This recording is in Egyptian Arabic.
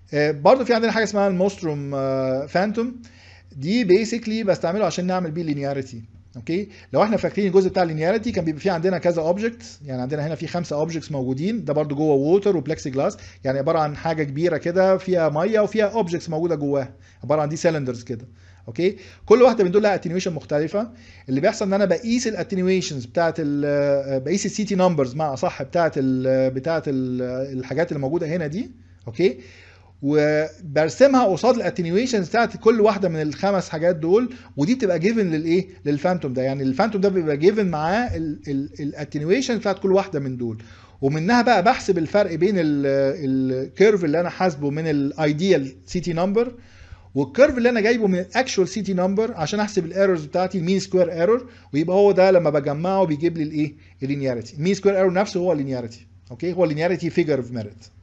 آه، برضو في عندنا حاجه اسمها الموستروم فانتوم دي بيسكلي بستعمله عشان نعمل بيه لينياريتي اوكي لو احنا فاكرين الجزء بتاع اللينياريتي كان بيبقى في عندنا كذا اوبجكت يعني عندنا هنا في خمسه اوبجكتس موجودين ده برضو جوه ووتر وبلكسي جلاس يعني عباره عن حاجه كبيره كده فيها ميه وفيها اوبجكتس موجوده جواها عباره عن دي سيلندرز كده اوكي كل واحده من دول لها اتنيويشن مختلفه اللي بيحصل ان انا بقيس الاتنيويشنز بتاعت ال- بقيس السي تي نمبرز مع صح بتاعت ال بتاعت ال الحاجات اللي موجوده هنا دي اوكي وبرسمها قصاد الاتنيويشنز بتاعت كل واحده من الخمس حاجات دول ودي بتبقى جيفن للايه للفانتوم ده يعني الفانتوم ده بيبقى جيفن معاه الاتنيويشن بتاعت كل واحده من دول ومنها بقى بحسب الفرق بين الكيرف اللي انا حاسبه من الايديال سي تي نمبر والكيرف اللي انا جايبه من الاكشوال سي تي نمبر عشان احسب الايرورز بتاعتي المين سكوير ايرور ويبقى هو ده لما بجمعه بيجيب لي الايه اللينياريتي المين سكوير ايرور نفسه هو اللينياريتي اوكي هو اللينياريتي فيجر اوف ميريت